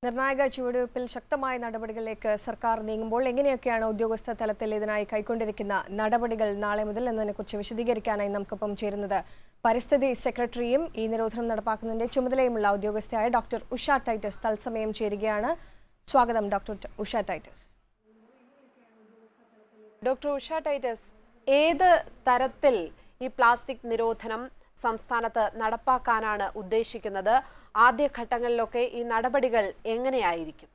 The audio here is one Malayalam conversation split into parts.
നിർണായക ചുവടുവയ്പിൽ ശക്തമായ നടപടികളിലേക്ക് സർക്കാർ നീങ്ങുമ്പോൾ എങ്ങനെയൊക്കെയാണ് ഉദ്യോഗസ്ഥ തലത്തിൽ ഇതിനായി കൈക്കൊണ്ടിരിക്കുന്ന നടപടികൾ നാളെ മുതൽ എന്നതിനെക്കുറിച്ച് വിശദീകരിക്കാനായി നമുക്കൊപ്പം ചേരുന്നത് പരിസ്ഥിതി സെക്രട്ടറിയും ഈ നിരോധനം നടപ്പാക്കുന്നതിന്റെ ചുമതലയുമുള്ള ഉദ്യോഗസ്ഥയായ ഡോക്ടർ ഉഷ ടൈറ്റസ് തത്സമയം ചേരുകയാണ് സ്വാഗതം ഡോക്ടർ ഉഷ ടൈറ്റസ് ഡോക്ടർ ഉഷ ടൈറ്റസ് ഏത് തരത്തിൽ ഈ പ്ലാസ്റ്റിക് നിരോധനം സംസ്ഥാനത്ത് നടപ്പാക്കാനാണ് ഉദ്ദേശിക്കുന്നത് ആദ്യഘട്ടങ്ങളിലൊക്കെ ഈ നടപടികൾ എങ്ങനെയായിരിക്കും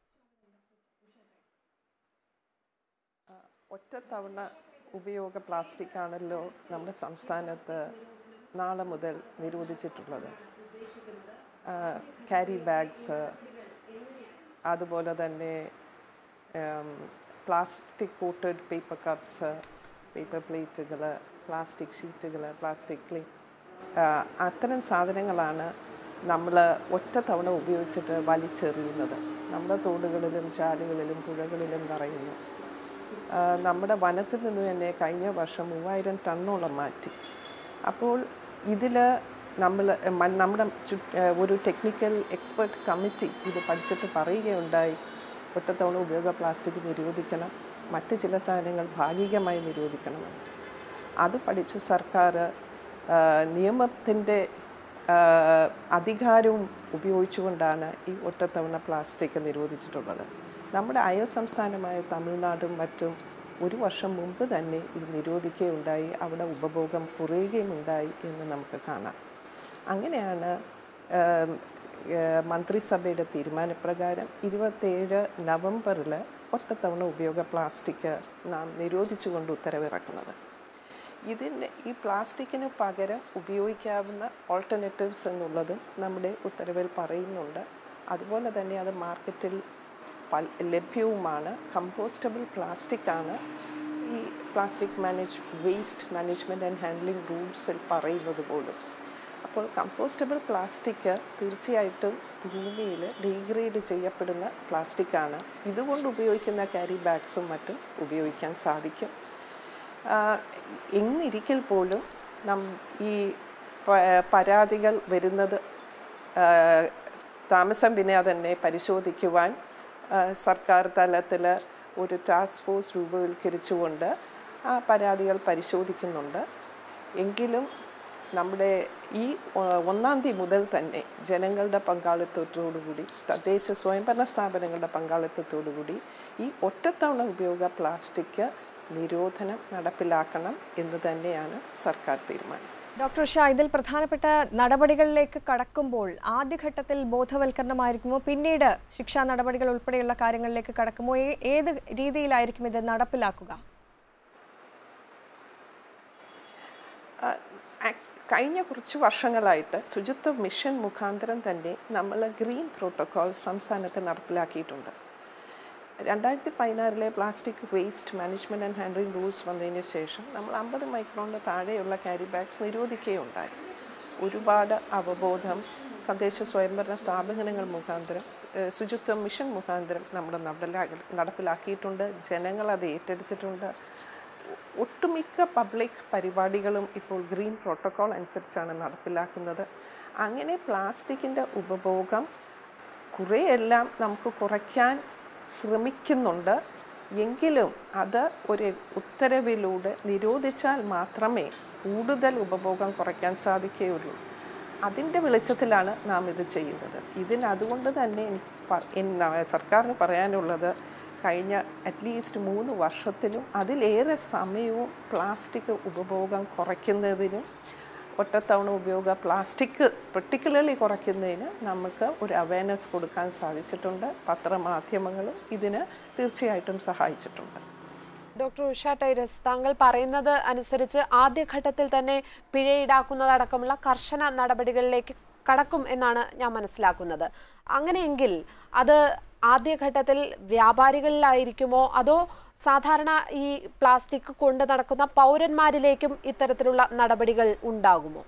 ഒറ്റത്തവണ ഉപയോഗ പ്ലാസ്റ്റിക് ആണല്ലോ നമ്മുടെ സംസ്ഥാനത്ത് നാളെ മുതൽ നിരോധിച്ചിട്ടുള്ളത് ക്യാരി ബാഗ്സ് അതുപോലെ തന്നെ plastic coated paper cups paper പ്ലേറ്റുകൾ പ്ലാസ്റ്റിക് ഷീറ്റുകൾ പ്ലാസ്റ്റിക് ക്ലീ അത്തരം സാധനങ്ങളാണ് നമ്മൾ ഒറ്റ തവണ ഉപയോഗിച്ചിട്ട് വലിച്ചെറിയുന്നത് നമ്മുടെ തോടുകളിലും ചാലുകളിലും പുഴകളിലും നിറയുന്നു ആ, നമ്മുടെ വനത്തിൽ നിന്ന് തന്നെ കഴിഞ്ഞ വർഷം മൂവായിരം ടണ്ണോളം മാറ്റി അപ്പോൾ ഇതിൽ നമ്മൾ മ- നമ്മുടെ ചു ആ, ഒരു ടെക്നിക്കൽ എക്സ്പെർട്ട് കമ്മിറ്റി ഇത് പഠിച്ചിട്ട് പറയുകയുണ്ടായി ഒറ്റത്തവണ ഉപയോഗ പ്ലാസ്റ്റിക് നിരോധിക്കണം മറ്റ് ചില സാധനങ്ങൾ ഭാഗികമായി നിരോധിക്കണമെന്ന് അത് പഠിച്ച് സർക്കാർ നിയമത്തിൻ്റെ അധികാരവും ഉപയോഗിച്ചുകൊണ്ടാണ് ഈ ഒറ്റത്തവണ പ്ലാസ്റ്റിക് നിരോധിച്ചിട്ടുള്ളത് നമ്മുടെ അയൽ സംസ്ഥാനമായ തമിഴ്നാടും മറ്റും ഒരു വർഷം മുമ്പ് തന്നെ ഇത് നിരോധിക്കുകയുണ്ടായി അവിടെ ഉപഭോഗം കുറയുകയും ഉണ്ടായി എന്ന് നമുക്ക് കാണാം അങ്ങനെയാണ് ഏം, ഏ, മന്ത്രിസഭയുടെ തീരുമാനപ്രകാരം ഇരുപത്തേഴ് നവംബറിൽ ഒറ്റത്തവണ ഉപയോഗ പ്ലാസ്റ്റിക് നാം നിരോധിച്ചുകൊണ്ട് ഉത്തരവിറക്കുന്നത് ഇതിന് ഈ പ്ലാസ്റ്റിക്കിന് പകരം ഉപയോഗിക്കാവുന്ന ഓൾട്ടർനേറ്റീവ്സ് എന്നുള്ളതും നമ്മുടെ ഉത്തരവിൽ പറയുന്നുണ്ട് അതുപോലെ തന്നെ അത് മാർക്കറ്റിൽ പൽ ലഭ്യവുമാണ് കമ്പോസ്റ്റബിൾ പ്ലാസ്റ്റിക് ആണ് ഈ plastic manage waste management and handling റൂൾസിൽ പറയുന്നത് പോലും അപ്പോൾ കമ്പോസ്റ്റബിൾ പ്ലാസ്റ്റിക് തീർച്ചയായിട്ടും ഭൂമിയിൽ ഡീഗ്രേഡ് ചെയ്യപ്പെടുന്ന പ്ലാസ്റ്റിക്കാണ് ഇതുകൊണ്ട് ഉപയോഗിക്കുന്ന ക്യാരി ബാഗ്സും മറ്റും ഉപയോഗിക്കാൻ സാധിക്കും ആഹ് എന്നിരിക്കൽ പോലും നം ഈ പ- പരാതികൾ വരുന്നത് ആഹ് താമസം പിന്നെ തന്നെ പരിശോധിക്കുവാൻ ആഹ് സർക്കാർ തലത്തിൽ ഒരു ടാസ്ക് ഫോഴ്സ് രൂപവൽക്കരിച്ചുകൊണ്ട് ആ പരാതികൾ പരിശോധിക്കുന്നുണ്ട് എങ്കിലും നമ്മുടെ ഈ ആഹ് ഒന്നാം തീയതി മുതൽ തന്നെ ജനങ്ങളുടെ പങ്കാളിത്തത്തോടുകൂടി തദ്ദേശ സ്വയംഭരണ സ്ഥാപനങ്ങളുടെ പങ്കാളിത്തത്തോടുകൂടി ഈ ഒറ്റത്തവണ ഉപയോഗ പ്ലാസ്റ്റിക് നിരോധനം നടപ്പിലാക്കണം എന്ന് തന്നെയാണ് സർക്കാർ തീരുമാനം ഡോക്ടർ ഉഷ ഇതിൽ പ്രധാനപ്പെട്ട നടപടികളിലേക്ക് കടക്കുമ്പോൾ ആദ്യഘട്ടത്തിൽ ബോധവൽക്കരണമായിരിക്കുമോ പിന്നീട് ശിക്ഷാ നടപടികൾ ഉൾപ്പെടെയുള്ള കാര്യങ്ങളിലേക്ക് കടക്കുമോ ഏ- ഏത് രീതിയിലായിരിക്കും ഇത് നടപ്പിലാക്കുക ആ, ആ- കഴിഞ്ഞ കുറച്ച് വർഷങ്ങളായിട്ട് ശുചിത്വ മിഷൻ മുഖാന്തരം തന്നെ നമ്മൾ ഗ്രീൻ പ്രോട്ടോക്കോൾ സംസ്ഥാനത്ത് നടപ്പിലാക്കിയിട്ടുണ്ട് രണ്ടായിരത്തി പതിനാറിലെ plastic waste management and handling rules വന്നതിന് ശേഷം നമ്മൾ അമ്പത് മൈക്രോണിന് താഴെയുള്ള ക്യാരി ബാഗ്സ് നിരോധിക്കുകയുണ്ടായി ഒരുപാട് അവബോധം തദ്ദേശ സ്വയംഭരണ സ്ഥാപനങ്ങൾ മുഖാന്തരം ഏഹ് ശുചിത്വ മിഷൻ മുഖാന്തരം നമ്മുടെ നടപ്പിലാ നടപ്പിലാക്കിയിട്ടുണ്ട് ജനങ്ങൾ അത് ഏറ്റെടുത്തിട്ടുണ്ട് ഒട്ടുമിക്ക പബ്ലിക് പരിപാടികളും ഇപ്പോൾ ഗ്രീൻ പ്രോട്ടോക്കോൾ അനുസരിച്ചാണ് നടപ്പിലാക്കുന്നത് അങ്ങനെ പ്ലാസ്റ്റിക്കിൻ്റെ ഉപഭോഗം കുറേയെല്ലാം നമുക്ക് കുറയ്ക്കാൻ ശ്രമിക്കുന്നുണ്ട് എങ്കിലും അത് ഒരു ഉത്തരവിലൂടെ നിരോധിച്ചാൽ മാത്രമേ കൂടുതൽ ഉപഭോഗം കുറയ്ക്കാൻ സാധിക്കുകയുള്ളൂ അതിൻ്റെ വെളിച്ചത്തിലാണ് നാം ഇത് ചെയ്യുന്നത് ഇതിന് അതുകൊണ്ട് തന്നെ എനിക്ക് പ- എന്ന- സർക്കാരിന് പറയാനുള്ളത് കഴിഞ്ഞ അറ്റ്ലീസ്റ്റ് മൂന്ന് വർഷത്തിലും അതിലേറെ സമയവും പ്ലാസ്റ്റിക് ഉപഭോഗം കുറയ്ക്കുന്നതിനും ഒറ്റത്തവണ ഉപയോഗ പ്ലാസ്റ്റിക് പെർട്ടിക്കുലർലി കുറയ്ക്കുന്നതിന് നമുക്ക് ഒരു അവയർനെസ് കൊടുക്കാൻ സാധിച്ചിട്ടുണ്ട് പത്രമാധ്യമങ്ങളും ഇതിന് തീർച്ചയായിട്ടും സഹായിച്ചിട്ടുണ്ട് ഡോക്ടർ ഉഷ ടൈരസ് താങ്കൾ പറയുന്നത് അനുസരിച്ച് ആദ്യഘട്ടത്തിൽ തന്നെ പിഴ ഈടാക്കുന്നതടക്കമുള്ള കർശന നടപടികളിലേക്ക് കടക്കും എന്നാണ് ഞാൻ മനസ്സിലാക്കുന്നത് അങ്ങനെയെങ്കിൽ അത് ആദ്യഘട്ടത്തിൽ വ്യാപാരികളിലായിരിക്കുമോ അതോ സാധാരണ ഈ പ്ലാസ്റ്റിക് കൊണ്ട് നടക്കുന്ന പൗരന്മാരിലേക്കും ഇത്തരത്തിലുള്ള നടപടികൾ ഉണ്ടാകുമോ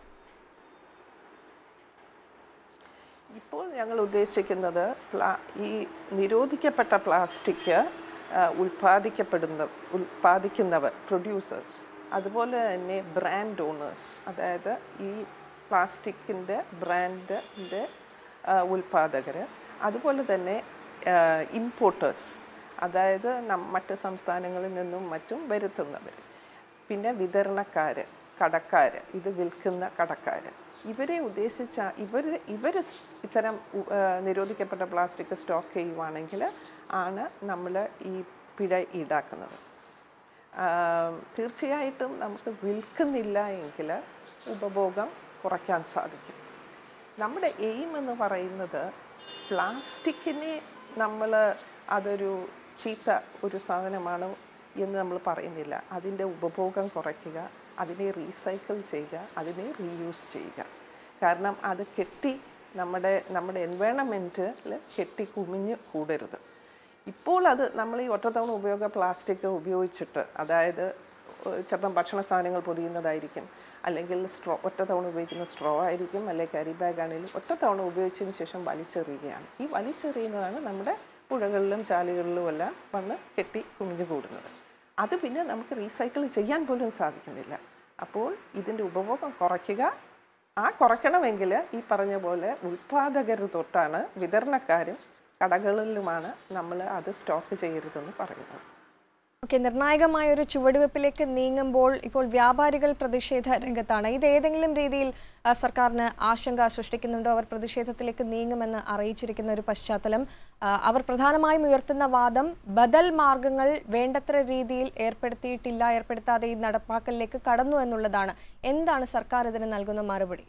ഇപ്പോൾ ഞങ്ങൾ ഉദ്ദേശിക്കുന്നത് പ്ലാ ഈ നിരോധിക്കപ്പെട്ട പ്ലാസ്റ്റിക് ആ, ഉൽപ്പാദിക്കപ്പെടുന്ന ഉൽപ്പാദിക്കുന്നവർ പ്രൊഡ്യൂസേഴ്സ് അതുപോലെ തന്നെ ബ്രാൻഡ് ഓണേഴ്സ് അതായത് ഈ പ്ലാസ്റ്റിക്കിൻ്റെ ബ്രാൻഡിൻ്റെ ഉൽപ്പാദകർ അതുപോലെ തന്നെ ഇമ്പോർട്ടേഴ്സ് അതായത് നം- മറ്റ് സംസ്ഥാനങ്ങളിൽ നിന്നും മറ്റും വരുത്തുന്നവർ പിന്നെ വിതരണക്കാർ കടക്കാർ ഇത് വിൽക്കുന്ന കടക്കാർ ഇവരെ ഉദ്ദേശിച്ച ഇവർ ഇവർ ഇത്തരം ഉ- ആ, നിരോധിക്കപ്പെട്ട പ്ലാസ്റ്റിക് സ്റ്റോക്ക് ചെയ്യുവാണെങ്കിൽ ആണ് നമ്മൾ ഈ പിഴ ഈടാക്കുന്നത് ആം, തീർച്ചയായിട്ടും നമുക്ക് വിൽക്കുന്നില്ല എങ്കിൽ ഉപഭോഗം കുറയ്ക്കാൻ സാധിക്കും നമ്മുടെ എയിം എന്ന് പറയുന്നത് പ്ലാസ്റ്റിക്കിനെ നമ്മൾ അതൊരു ചീത്ത ഒരു സാധനമാണ് എന്ന് നമ്മൾ പറയുന്നില്ല അതിൻ്റെ ഉപഭോഗം കുറയ്ക്കുക അതിനെ റീസൈക്കിൾ ചെയ്യുക അതിനെ റീയൂസ് ചെയ്യുക കാരണം അത് കെട്ടി നമ്മുടെ നമ്മുടെ എൻവയണമെൻറ്റിൽ കെട്ടി കുമിഞ്ഞ് കൂടരുത് ഇപ്പോൾ അത് നമ്മൾ ഈ ഒറ്റത്തവണ ഉപയോഗ പ്ലാസ്റ്റിക് ഉപയോഗിച്ചിട്ട് അതായത് ഏഹ് ചിലപ്പം ഭക്ഷണ സാധനങ്ങൾ പൊതിയുന്നതായിരിക്കും അല്ലെങ്കിൽ സ്ട്രോ ഒറ്റത്തവണ ഉപയോഗിക്കുന്ന സ്ട്രോ ആയിരിക്കും അല്ലെങ്കിൽ കരിബാഗ് ബാഗ് ആണെങ്കിലും ഒറ്റത്തവണ ഉപയോഗിച്ചതിന് ശേഷം വലിച്ചെറിയുകയാണ് ഈ വലിച്ചെറിയുന്നതാണ് നമ്മുടെ പുഴകളിലും ചാലുകളിലും എല്ലാം വന്ന് കെട്ടി കുമിഞ്ഞു കൂടുന്നത് അത് പിന്നെ നമുക്ക് റീസൈക്കിൾ ചെയ്യാൻ പോലും സാധിക്കുന്നില്ല അപ്പോൾ ഇതിൻ്റെ ഉപഭോഗം കുറയ്ക്കുക ആ കുറയ്ക്കണമെങ്കിൽ ഈ പറഞ്ഞ പോലെ ഉൽപ്പാദകർ തൊട്ടാണ് വിതരണക്കാരും കടകളിലുമാണ് നമ്മൾ അത് സ്റ്റോക്ക് ചെയ്യരുതെന്ന് പറയുന്നത് ഓക്കെ നിർണായകമായ ഒരു ചുവടുവെപ്പിലേക്ക് നീങ്ങുമ്പോൾ ഇപ്പോൾ വ്യാപാരികൾ പ്രതിഷേധ രംഗത്താണ് ഇത് ഏതെങ്കിലും രീതിയിൽ ആ, സർക്കാരിന് ആശങ്ക സൃഷ്ടിക്കുന്നുണ്ടോ അവർ പ്രതിഷേധത്തിലേക്ക് നീങ്ങുമെന്ന് അറിയിച്ചിരിക്കുന്ന ഒരു പശ്ചാത്തലം ആ, അവർ പ്രധാനമായും ഉയർത്തുന്ന വാദം ബദൽ മാർഗങ്ങൾ വേണ്ടത്ര രീതിയിൽ ഏർപ്പെടുത്തിയിട്ടില്ല ഏർപ്പെടുത്താതെ ഈ നടപ്പാക്കലിലേക്ക് കടന്നു എന്നുള്ളതാണ് എന്താണ് സർക്കാർ ഇതിന് നൽകുന്ന മറുപടി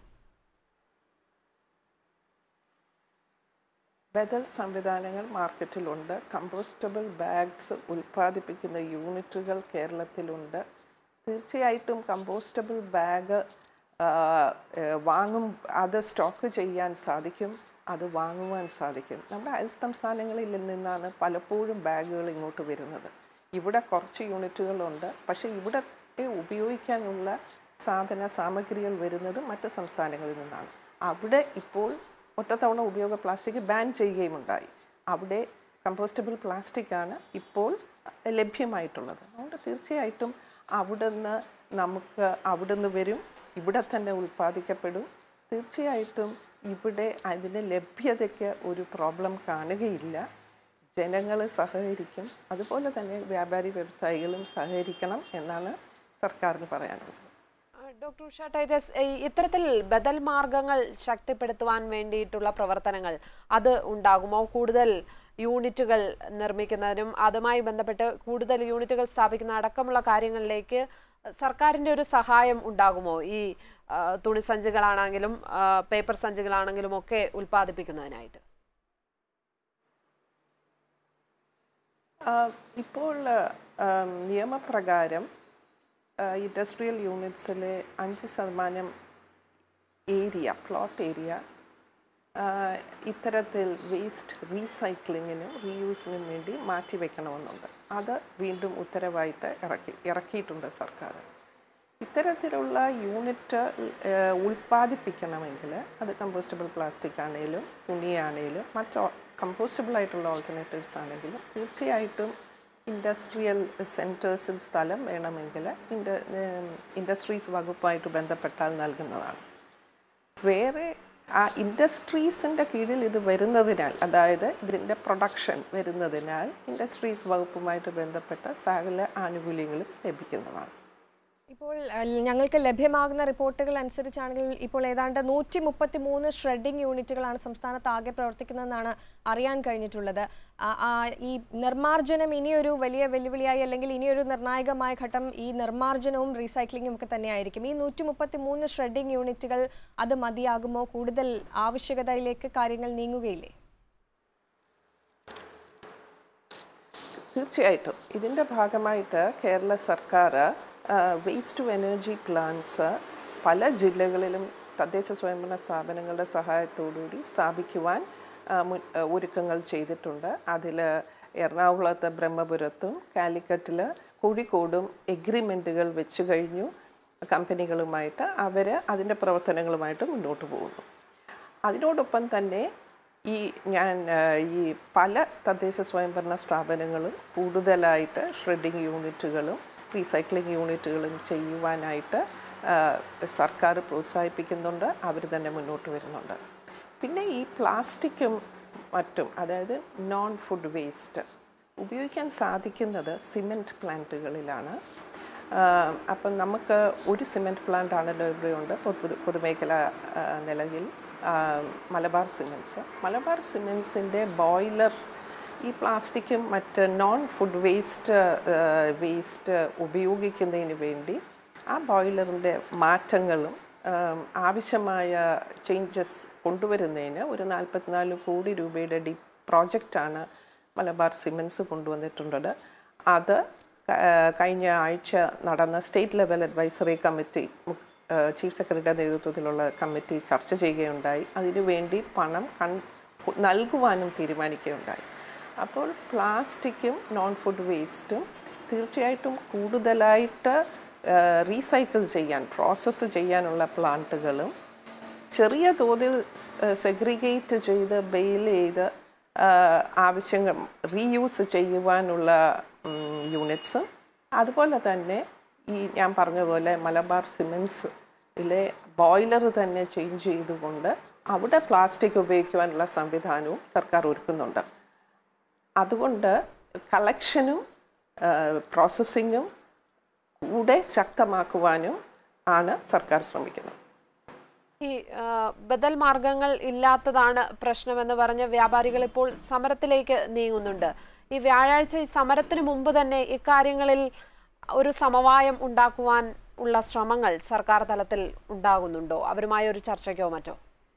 ബദൽ സംവിധാനങ്ങൾ മാർക്കറ്റിലുണ്ട് കമ്പോസ്റ്റബിൾ ബാഗ്സ് ഉൽപ്പാദിപ്പിക്കുന്ന യൂണിറ്റുകൾ കേരളത്തിലുണ്ട് തീർച്ചയായിട്ടും കമ്പോസ്റ്റബിൾ ബാഗ് വാങ്ങും അത് സ്റ്റോക്ക് ചെയ്യാൻ സാധിക്കും അത് വാങ്ങുവാൻ സാധിക്കും നമ്മുടെ അയൽ സംസ്ഥാനങ്ങളിൽ നിന്നാണ് പലപ്പോഴും ബാഗുകൾ ഇങ്ങോട്ട് വരുന്നത് ഇവിടെ കുറച്ച് യൂണിറ്റുകളുണ്ട് പക്ഷേ ഇവിടെ ഉപയോഗിക്കാനുള്ള സാധന സാമഗ്രികൾ വരുന്നത് മറ്റ് സംസ്ഥാനങ്ങളിൽ നിന്നാണ് അവിടെ ഇപ്പോൾ ഒറ്റത്തവണ ഉപയോഗ പ്ലാസ്റ്റിക് ബാൻ ചെയ്യുകയുമുണ്ടായി അവിടെ കമ്പോസ്റ്റബിൾ പ്ലാസ്റ്റിക് ആണ് ഇപ്പോൾ ലഭ്യമായിട്ടുള്ളത് അതുകൊണ്ട് തീർച്ചയായിട്ടും അവിടുന്ന് നമുക്ക് അവിടുന്ന് വരും ഇവിടെ തന്നെ ഉൽപ്പാദിക്കപ്പെടും തീർച്ചയായിട്ടും ഇവിടെ അതിന് ലഭ്യതയ്ക്ക് ഒരു പ്രോബ്ലം കാണുകയില്ല ജനങ്ങൾ സഹകരിക്കും അതുപോലെ തന്നെ വ്യാപാരി വ്യവസായികളും സഹകരിക്കണം എന്നാണ് സർക്കാരിന് പറയാനുള്ളത് ഡോക്ടർ ഉഷ ടൈറ്റസ് ഈ ഇത്തരത്തിൽ ബദൽ മാർഗങ്ങൾ ശക്തിപ്പെടുത്തുവാൻ വേണ്ടിയിട്ടുള്ള പ്രവർത്തനങ്ങൾ അത് ഉണ്ടാകുമോ കൂടുതൽ യൂണിറ്റുകൾ നിർമ്മിക്കുന്നതിനും അതുമായി ബന്ധപ്പെട്ട് കൂടുതൽ യൂണിറ്റുകൾ സ്ഥാപിക്കുന്ന അടക്കമുള്ള കാര്യങ്ങളിലേക്ക് സർക്കാരിന്റെ ഒരു സഹായം ഉണ്ടാകുമോ ഈ ആ, തുണിസഞ്ചികളാണെങ്കിലും ആ, പേപ്പർ സഞ്ചികളാണെങ്കിലും ഒക്കെ ഉൽപ്പാദിപ്പിക്കുന്നതിനായിട്ട് ആ, ഇപ്പോൾ ആ, നിയമപ്രകാരം ഇൻഡസ്ട്രിയൽ യൂണിറ്റ്സിലെ അഞ്ച് ശതമാനം ഏരിയ പ്ലോട്ട് ഏരിയ ഇത്തരത്തിൽ വേസ്റ്റ് റീസൈക്ലിങ്ങിനും റീയൂസിനും വേണ്ടി മാറ്റിവെക്കണമെന്നുണ്ട് അത് വീണ്ടും ഉത്തരവായിട്ട് ഇറക്കി ഇറക്കിയിട്ടുണ്ട് സർക്കാർ ഇത്തരത്തിലുള്ള യൂണിറ്റ് ഏഹ്, ഉൽപ്പാദിപ്പിക്കണമെങ്കിൽ അത് കമ്പോസ്റ്റബിൾ പ്ലാസ്റ്റിക് ആണെങ്കിലും തുണിയാണെങ്കിലും മറ്റ് കമ്പോസ്റ്റബിൾ ആയിട്ടുള്ള ഓൾട്ടർനേറ്റീവ്സ് ആണെങ്കിലും തീർച്ചയായിട്ടും ഇൻഡസ്ട്രിയൽ സെൻറ്റേഴ്സിൽ സ്ഥലം വേണമെങ്കിൽ ഇൻഡ ഇൻഡസ്ട്രീസ് വകുപ്പായിട്ട് ബന്ധപ്പെട്ടാൽ നൽകുന്നതാണ് വേറെ ആ ഇൻഡസ്ട്രീസിൻ്റെ കീഴിൽ ഇത് വരുന്നതിനാൽ അതായത് ഇതിൻ്റെ പ്രൊഡക്ഷൻ വരുന്നതിനാൽ ഇൻഡസ്ട്രീസ് വകുപ്പുമായിട്ട് ബന്ധപ്പെട്ട സകല ആനുകൂല്യങ്ങളും ലഭിക്കുന്നതാണ് ഇപ്പോൾ അഹ്, ഞങ്ങൾക്ക് ലഭ്യമാകുന്ന റിപ്പോർട്ടുകൾ അനുസരിച്ചാണെങ്കിൽ ഇപ്പോൾ ഏതാണ്ട് നൂറ്റി മുപ്പത്തി മൂന്ന് ഷ്രെഡിംഗ് യൂണിറ്റുകളാണ് സംസ്ഥാനത്ത് ആകെ പ്രവർത്തിക്കുന്നതെന്നാണ് അറിയാൻ കഴിഞ്ഞിട്ടുള്ളത് ആ, ആ, ഈ നിർമ്മാർജ്ജനം ഇനിയൊരു വലിയ വെല്ലുവിളിയായി അല്ലെങ്കിൽ ഇനിയൊരു നിർണായകമായ ഘട്ടം ഈ നിർമ്മാർജ്ജനവും റീസൈക്ലിങ്ങും ഒക്കെ തന്നെയായിരിക്കും ഈ നൂറ്റി മുപ്പത്തി മൂന്ന് ഷ്രെഡിംഗ് യൂണിറ്റുകൾ അത് മതിയാകുമോ കൂടുതൽ ആവശ്യകതയിലേക്ക് കാര്യങ്ങൾ നീങ്ങുകയില്ലേ തീർച്ചയായിട്ടും ഇതിൻ്റെ ഭാഗമായിട്ട് കേരള സർക്കാർ വേസ്റ്റ് ടു എനർജി പ്ലാന്റ്സ് പല ജില്ലകളിലും തദ്ദേശ സ്വയംഭരണ സ്ഥാപനങ്ങളുടെ സഹായത്തോടുകൂടി സ്ഥാപിക്കുവാൻ ആ, മുൻ- ആ, ഒരുക്കങ്ങൾ ചെയ്തിട്ടുണ്ട് അതിൽ എറണാകുളത്ത് ബ്രഹ്മപുരത്തും കാലിക്കറ്റിൽ കോഴിക്കോടും എഗ്രിമെൻറ്റുകൾ വെച്ചു കഴിഞ്ഞു കമ്പനികളുമായിട്ട് അവർ അതിൻ്റെ പ്രവർത്തനങ്ങളുമായിട്ട് മുന്നോട്ട് പോകുന്നു അതിനോടൊപ്പം തന്നെ ഈ ഞാൻ ആ, ഈ പല തദ്ദേശ സ്വയംഭരണ സ്ഥാപനങ്ങളും കൂടുതലായിട്ട് ഷ്രെഡിങ് യൂണിറ്റുകളും റീസൈക്ലിംഗ് യൂണിറ്റുകളും ചെയ്യുവാനായിട്ട് ആ, സർക്കാർ പ്രോത്സാഹിപ്പിക്കുന്നുണ്ട് അവർ തന്നെ മുന്നോട്ട് വരുന്നുണ്ട് പിന്നെ ഈ പ്ലാസ്റ്റിക്കും മറ്റും അതായത് നോൺ ഫുഡ് വേസ്റ്റ് ഉപയോഗിക്കാൻ സാധിക്കുന്നത് സിമെൻറ്റ് പ്ലാന്റുകളിലാണ് ആഹ് അപ്പം നമുക്ക് ഒരു സിമെൻറ്റ് പ്ലാന്റ് ആണല്ലോ ഇവിടെയുണ്ട് പൊ- പൊതു പൊതുമേഖല ആഹ് നിലയിൽ ആഹ് മലബാർ സിമെൻറ്റ്സ് മലബാർ സിമെൻറ്റ്സിൻ്റെ ബോയിലർ ഈ പ്ലാസ്റ്റിക്കും മറ്റ് നോൺ ഫുഡ് വേസ്റ്റ് വേസ്റ്റ് ഉപയോഗിക്കുന്നതിന് വേണ്ടി ആ ബോയിലറിൻ്റെ മാറ്റങ്ങളും ആം, ആവശ്യമായ ചേഞ്ചസ് കൊണ്ടുവരുന്നതിന് ഒരു നാൽപ്പത്തിനാല് കോടി രൂപയുടെ ഡി പ്രോജക്റ്റാണ് മലബാർ സിമെൻസ് കൊണ്ടുവന്നിട്ടുള്ളത് അത് ക- ആ, കഴിഞ്ഞ ആഴ്ച നടന്ന state level advisory committee chief സെക്രട്ടറിയുടെ നേതൃത്വത്തിലുള്ള കമ്മിറ്റി ചർച്ച ചെയ്യുകയുണ്ടായി അതിനുവേണ്ടി പണം കൺ നൽകുവാനും തീരുമാനിക്കുകയുണ്ടായി അപ്പോൾ പ്ലാസ്റ്റിക്കും നോൺ ഫുഡ് വേസ്റ്റും തീർച്ചയായിട്ടും കൂടുതലായിട്ട് റീസൈക്കിൾ ചെയ്യാൻ പ്രോസസ്സ് ചെയ്യാനുള്ള പ്ലാന്റുകളും ചെറിയ തോതിൽ സെഗ്രിഗേറ്റ് ചെയ്ത് ബെയിൽ ചെയ്ത് ആ, ആവശ്യങ്ങൾ റീയൂസ് ചെയ്യുവാനുള്ള യൂണിറ്റ്സും അതുപോലെ തന്നെ ഈ ഞാൻ പറഞ്ഞ പോലെ മലബാർ സിമെൻസിലെ ബോയിലർ തന്നെ ചേഞ്ച് ചെയ്തുകൊണ്ട് അവിടെ പ്ലാസ്റ്റിക് ഉപയോഗിക്കുവാനുള്ള സംവിധാനവും സർക്കാർ ഒരുക്കുന്നുണ്ട് അതുകൊണ്ട് കളക്ഷനും പ്രോസസ്സിങ്ങും കൂടെ ശക്തമാക്കുവാനും ആണ് സർക്കാർ ശ്രമിക്കുന്നത് ഈ ആ, ബദൽ മാർഗങ്ങൾ ഇല്ലാത്തതാണ് പ്രശ്നമെന്ന് പറഞ്ഞ് വ്യാപാരികൾ ഇപ്പോൾ സമരത്തിലേക്ക് നീങ്ങുന്നുണ്ട് ഈ വ്യാഴാഴ്ച ഈ സമരത്തിന് മുമ്പ് തന്നെ ഇക്കാര്യങ്ങളിൽ ഒരു സമവായം ഉണ്ടാക്കുവാൻ ഉള്ള ശ്രമങ്ങൾ സർക്കാർ തലത്തിൽ ഉണ്ടാകുന്നുണ്ടോ അവരുമായ ഒരു ചർച്ചയ്ക്കോ മറ്റോ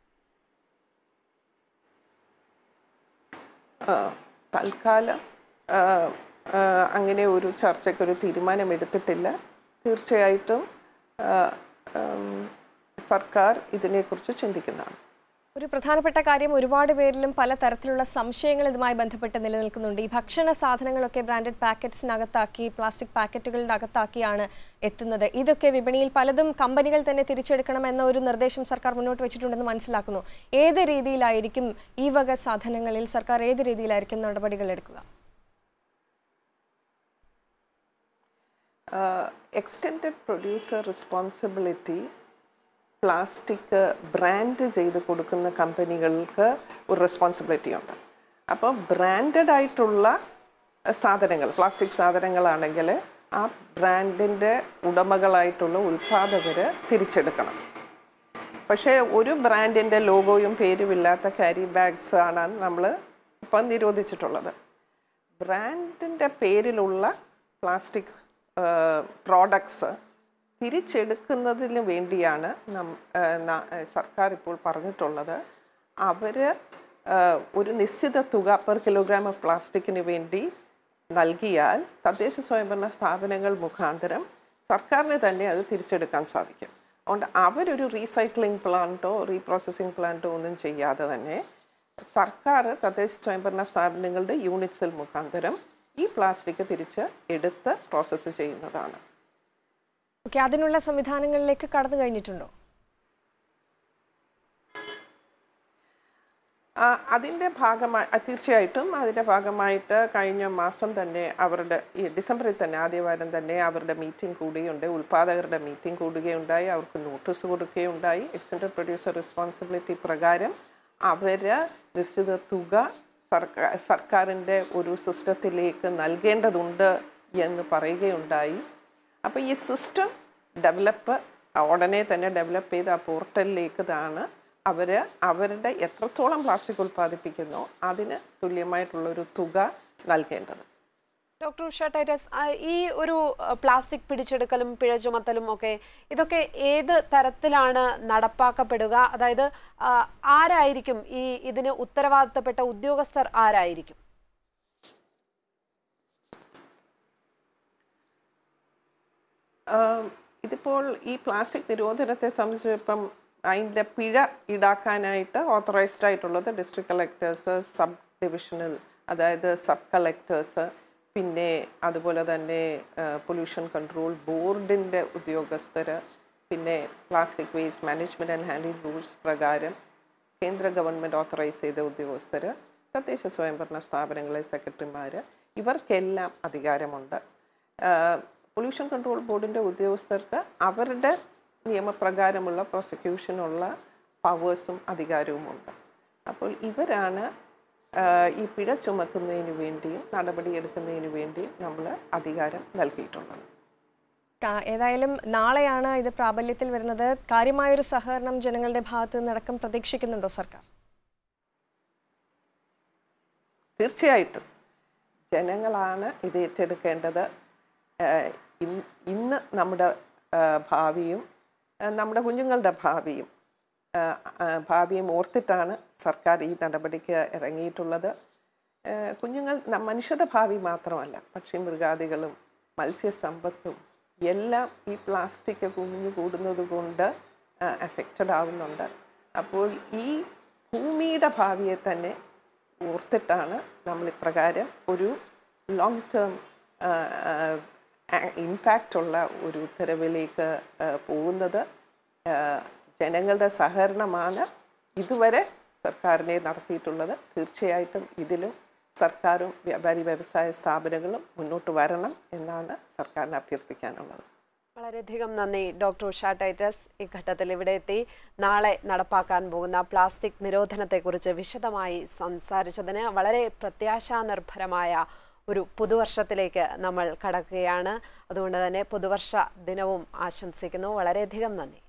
ആ, തൽക്കാലം ആ, ആ, അങ്ങനെ ഒരു ചർച്ചയ്ക്കൊരു തീരുമാനമെടുത്തിട്ടില്ല തീർച്ചയായിട്ടും ആ, ഉം, സർക്കാർ ഇതിനെക്കുറിച്ച് ചിന്തിക്കുന്നതാണ് ഒരു പ്രധാനപ്പെട്ട കാര്യം ഒരുപാട് പേരിലും പല തരത്തിലുള്ള സംശയങ്ങൾ ഇതുമായി ബന്ധപ്പെട്ട് നിലനിൽക്കുന്നുണ്ട് ഈ ഭക്ഷണ സാധനങ്ങളൊക്കെ ബ്രാൻഡഡ് പാക്കറ്റ്സിനകത്താക്കി പ്ലാസ്റ്റിക് പാക്കറ്റുകളുടെ അകത്താക്കിയാണ് എത്തുന്നത് ഇതൊക്കെ വിപണിയിൽ പലതും കമ്പനികൾ തന്നെ തിരിച്ചെടുക്കണം എന്ന ഒരു നിർദ്ദേശം സർക്കാർ മുന്നോട്ട് വെച്ചിട്ടുണ്ടെന്ന് മനസ്സിലാക്കുന്നു ഏത് രീതിയിലായിരിക്കും ഈ വക സാധനങ്ങളിൽ സർക്കാർ ഏത് രീതിയിലായിരിക്കും നടപടികൾ എടുക്കുക extended producer responsibility plastic brand ചെയ്ത് കൊടുക്കുന്ന കമ്പനികൾക്ക് ഒരു റെസ്പോൺസിബിലിറ്റി ഉണ്ട് അപ്പോൾ ബ്രാൻഡഡ് ആയിട്ടുള്ള സാധനങ്ങൾ പ്ലാസ്റ്റിക് സാധനങ്ങളാണെങ്കിൽ ആ ബ്രാൻഡിൻ്റെ ഉടമകളായിട്ടുള്ള ഉൽപ്പാദകർ തിരിച്ചെടുക്കണം പക്ഷേ ഒരു ബ്രാൻഡിൻ്റെ ലോഗോയും പേരുമില്ലാത്ത ക്യാരി ബാഗ്സ് ആണ് നമ്മൾ ഇപ്പം നിരോധിച്ചിട്ടുള്ളത് ബ്രാൻഡിൻ്റെ പേരിലുള്ള പ്ലാസ്റ്റിക് പ്രോഡക്ട്സ് തിരിച്ചെടുക്കുന്നതിന് വേണ്ടിയാണ് നം ആ, ന- ആ, സർക്കാർ ഇപ്പോൾ പറഞ്ഞിട്ടുള്ളത് അവർ ഒരു നിശ്ചിത തുക പെർ കിലോഗ്രാം ഓഫ് പ്ലാസ്റ്റിക്കിന് വേണ്ടി നൽകിയാൽ തദ്ദേശ സ്വയംഭരണ സ്ഥാപനങ്ങൾ മുഖാന്തരം സർക്കാരിന് തന്നെ അത് തിരിച്ചെടുക്കാൻ സാധിക്കും അതുകൊണ്ട് അവരൊരു റീസൈക്ലിംഗ് പ്ലാന്റോ റീപ്രോസസ്സിംഗ് പ്ലാന്റോ ഒന്നും ചെയ്യാതെ തന്നെ സർക്കാർ തദ്ദേശ സ്വയംഭരണ സ്ഥാപനങ്ങളുടെ യൂണിറ്റ്സിൽ മുഖാന്തരം ഈ പ്ലാസ്റ്റിക് തിരിച്ച് എടുത്ത് പ്രോസസ്സ് ചെയ്യുന്നതാണ് ഓക്കെ അതിനുള്ള സംവിധാനങ്ങളിലേക്ക് കടന്നു കഴിഞ്ഞിട്ടുണ്ടോ ആ, അതിൻ്റെ ഭാഗമായി ആ, തീർച്ചയായിട്ടും അതിൻ്റെ ഭാഗമായിട്ട് കഴിഞ്ഞ മാസം തന്നെ അവരുടെ ഈ ഡിസംബറിൽ തന്നെ ആദ്യവാരം തന്നെ അവരുടെ മീറ്റിംഗ് കൂടുകയുണ്ട് ഉൽപ്പാദകരുടെ മീറ്റിംഗ് കൂടുകയുണ്ടായി അവർക്ക് നോട്ടീസ് കൊടുക്കുകയുണ്ടായി എക്സ്റ്റൻഡ് പ്രൊഡ്യൂസർ റെസ്പോൺസിബിലിറ്റി പ്രകാരം അവർ നിശ്ചിത തുക സർക്കാർ സർക്കാരിൻ്റെ ഒരു സിസ്റ്റത്തിലേക്ക് നൽകേണ്ടതുണ്ട് എന്ന് പറയുകയുണ്ടായി അപ്പോൾ ഈ സിസ്റ്റം ഡെവലപ്പ് ഉടനെ തന്നെ ഡെവലപ്പ് ചെയ്ത് ആ പോർട്ടലിലേക്ക് ഇതാണ് അവർ അവരുടെ എത്രത്തോളം പ്ലാസ്റ്റിക് ഉൽപ്പാദിപ്പിക്കുന്നോ അതിന് തുല്യമായിട്ടുള്ളൊരു തുക നൽകേണ്ടത് ഡോക്ടർ ഉഷ ടൈറ്റസ് ആ, ഈ ഒരു ആ, പ്ലാസ്റ്റിക് പിടിച്ചെടുക്കലും പിഴ ചുമത്തലും ഒക്കെ ഇതൊക്കെ ഏത് തരത്തിലാണ് നടപ്പാക്കപ്പെടുക അതായത് ആ, ആരായിരിക്കും ഈ ഇതിന് ഉത്തരവാദിത്തപ്പെട്ട ഉദ്യോഗസ്ഥർ ആരായിരിക്കും ആം, ഇതിപ്പോൾ ഈ പ്ലാസ്റ്റിക് നിരോധനത്തെ സംബന്ധിച്ച് ഇപ്പം അതിൻ്റെ പിഴ ഈടാക്കാനായിട്ട് ഓത്തറൈസ്ഡ് ആയിട്ടുള്ളത് ഡിസ്ട്രിക്ട് കളക്ടേഴ്സ് സബ് ഡിവിഷണൽ അതായത് സബ് കളക്ടേഴ്സ് പിന്നെ അതുപോലെ തന്നെ പൊല്യൂഷൻ കൺട്രോൾ ബോർഡിൻ്റെ ഉദ്യോഗസ്ഥർ പിന്നെ plastic waste management and handle rules പ്രകാരം കേന്ദ്ര ഗവൺമെൻറ് ഓത്തറൈസ് ചെയ്ത ഉദ്യോഗസ്ഥർ തദ്ദേശ സ്വയംഭരണ സ്ഥാപനങ്ങളിലെ സെക്രട്ടറിമാർ ഇവർക്കെല്ലാം അധികാരമുണ്ട് പൊല്യൂഷൻ കൺട്രോൾ ബോർഡിൻ്റെ ഉദ്യോഗസ്ഥർക്ക് അവരുടെ നിയമപ്രകാരമുള്ള പ്രോസിക്യൂഷനുള്ള പവേഴ്സും അധികാരവുമുണ്ട് അപ്പോൾ ഇവരാണ് ആഹ് ഈ പിഴ ചുമത്തുന്നതിന് വേണ്ടിയും നടപടിയെടുക്കുന്നതിന് വേണ്ടിയും നമ്മൾ അധികാരം നൽകിയിട്ടുള്ളത് കാ- ഏതായാലും നാളെയാണ് ഇത് പ്രാബല്യത്തിൽ വരുന്നത് കാര്യമായൊരു സഹകരണം ജനങ്ങളുടെ ഭാഗത്ത് നിന്നടക്കം പ്രതീക്ഷിക്കുന്നുണ്ടോ സർക്കാർ തീർച്ചയായിട്ടും ജനങ്ങളാണ് ഇത് ഏറ്റെടുക്കേണ്ടത് ആഹ് ഇൻ- ഇന്ന് നമ്മുടെ ആഹ് ഭാവിയും ആഹ് നമ്മുടെ കുഞ്ഞുങ്ങളുടെ ഭാവിയും ആഹ് ആഹ് ഭാവിയും ഓർത്തിട്ടാണ് സർക്കാർ ഈ നടപടിക്ക് ഇറങ്ങിയിട്ടുള്ളത് ആഹ് കുഞ്ഞുങ്ങൾ ന- മനുഷ്യരുടെ ഭാവി മാത്രമല്ല പക്ഷി മൃഗാദികളും മത്സ്യസമ്പത്തും എല്ലാം ഈ പ്ലാസ്റ്റിക് കുഞ്ഞു കൂടുന്നത് കൊണ്ട് അഫക്റ്റഡ് ആവുന്നുണ്ട് അപ്പോൾ ഈ ഭൂമിയുടെ ഭാവിയെ തന്നെ ഓർത്തിട്ടാണ് നമ്മൾ ഇപ്രകാരം ഒരു ലോങ് ടേം ഇമ്പാക്റ്റ് ഉള്ള ഒരു ഉത്തരവിലേക്ക് ആ, പോകുന്നത് ആ, ജനങ്ങളുടെ സഹകരണമാണ് ഇതുവരെ സർക്കാരിനെ നടത്തിയിട്ടുള്ളത് തീർച്ചയായിട്ടും ഇതിലും സർക്കാരും വ്യാപാരി വ്യവസായ സ്ഥാപനങ്ങളും മുന്നോട്ട് വരണം എന്നാണ് സർക്കാരിനെ അഭ്യർത്ഥിക്കാനുള്ളത് വളരെയധികം നന്ദി ഡോക്ടർ ഉഷ ടൈറ്റസ് ഈ ഘട്ടത്തിൽ ഇവിടെ എത്തി നാളെ നടപ്പാക്കാൻ പോകുന്ന പ്ലാസ്റ്റിക് നിരോധനത്തെക്കുറിച്ച് വിശദമായി സംസാരിച്ചതിന് വളരെ പ്രത്യാശാനിർഭരമായ ഒരു പുതുവർഷത്തിലേക്ക് നമ്മൾ കടക്കുകയാണ് അതുകൊണ്ട് തന്നെ പുതുവർഷ ദിനവും ആശംസിക്കുന്നു വളരെയധികം നന്ദി